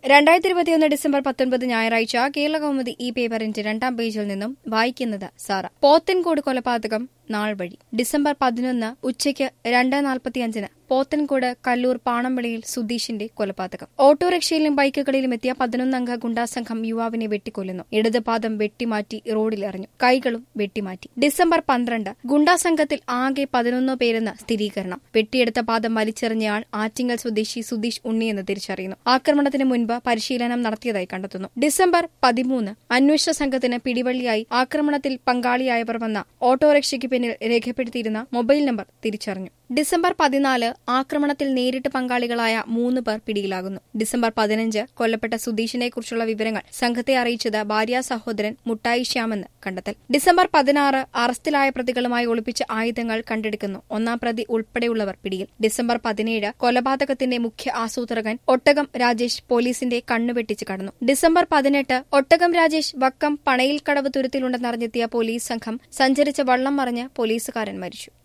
രണ്ടായിരത്തി ഇരുപത്തിയൊന്ന് ഡിസംബർ പത്തൊൻപത് ഞായറാഴ്ച കേരള കൗമുദി ഈ പേപ്പറിന്റെ രണ്ടാം പേജിൽ നിന്നും വായിക്കുന്നത് സാറ പോത്തൻകോട് കൊലപാതകം നാൾ വഴി ഡിസംബർ പതിനൊന്ന് ഉച്ചയ്ക്ക് രണ്ട് നാൽപ്പത്തിയഞ്ചിന് പോത്തൻകോട് കല്ലൂർ പാണംവിളിയിൽ സുധീഷിന്റെ കൊലപാതകം ഓട്ടോറിക്ഷയിലും ബൈക്കുകളിലും എത്തിയ പതിനൊന്നംഗ ഗുണ്ടാസംഘം യുവാവിനെ വെട്ടിക്കൊല്ലുന്നു ഇടത് പാദം വെട്ടിമാറ്റി റോഡിലെറിഞ്ഞു കൈകളും വെട്ടിമാറ്റി ഡിസംബർ പന്ത്രണ്ട് ഗുണ്ടാസംഘത്തിൽ ആകെ പതിനൊന്ന് പേരെന്ന് സ്ഥിരീകരണം വെട്ടിയെടുത്ത പാദം വലിച്ചെറിഞ്ഞയാൾ ആറ്റിങ്ങൽ സ്വദേശി സുധീഷ് ഉണ്ണിയെന്ന് തിരിച്ചറിയുന്നു ആക്രമണത്തിന് മുൻപ് പരിശീലനം നടത്തിയതായി കണ്ടെത്തുന്നു ഡിസംബർ പതിമൂന്ന് അന്വേഷണ സംഘത്തിന് പിടിവള്ളിയായി ആക്രമണത്തിൽ പങ്കാളിയായവർ വന്ന ഓട്ടോറിക്ഷയ്ക്ക് പിന്നിൽ രേഖപ്പെടുത്തിയിരുന്ന മൊബൈൽ നമ്പർ തിരിച്ചറിഞ്ഞു ഡിസംബർ പതിനാല് ആക്രമണത്തിൽ നേരിട്ട് പങ്കാളികളായ മൂന്ന് പേർ പിടിയിലാകുന്നു ഡിസംബർ പതിനഞ്ച് കൊല്ലപ്പെട്ട സുധീഷിനെ കുറിച്ചുള്ള വിവരങ്ങൾ സംഘത്തെ അറിയിച്ചത് ഭാര്യ സഹോദരൻ മുട്ടായി ശ്യാമെന്ന് കണ്ടെത്തൽ ഡിസംബർ പതിനാറ് അറസ്റ്റിലായ പ്രതികളുമായി ഒളിപ്പിച്ച ആയുധങ്ങൾ കണ്ടെടുക്കുന്നു ഒന്നാം പ്രതി ഉൾപ്പെടെയുള്ളവർ പിടിയിൽ ഡിസംബർ പതിനേഴ് കൊലപാതകത്തിന്റെ മുഖ്യ ആസൂത്രകൻ ഒട്ടകം രാജേഷ് പോലീസിന്റെ കണ്ണുവെട്ടിച്ച് കടന്നു ഡിസംബർ പതിനെട്ട് ഒട്ടകം രാജേഷ് വക്കം പണയിൽ കടവ് തുരുത്തിലുണ്ടെന്നറിഞ്ഞെത്തിയ പോലീസ് സംഘം സഞ്ചരിച്ച വള്ളം മറിഞ്ഞ് പോലീസുകാരൻ മരിച്ചു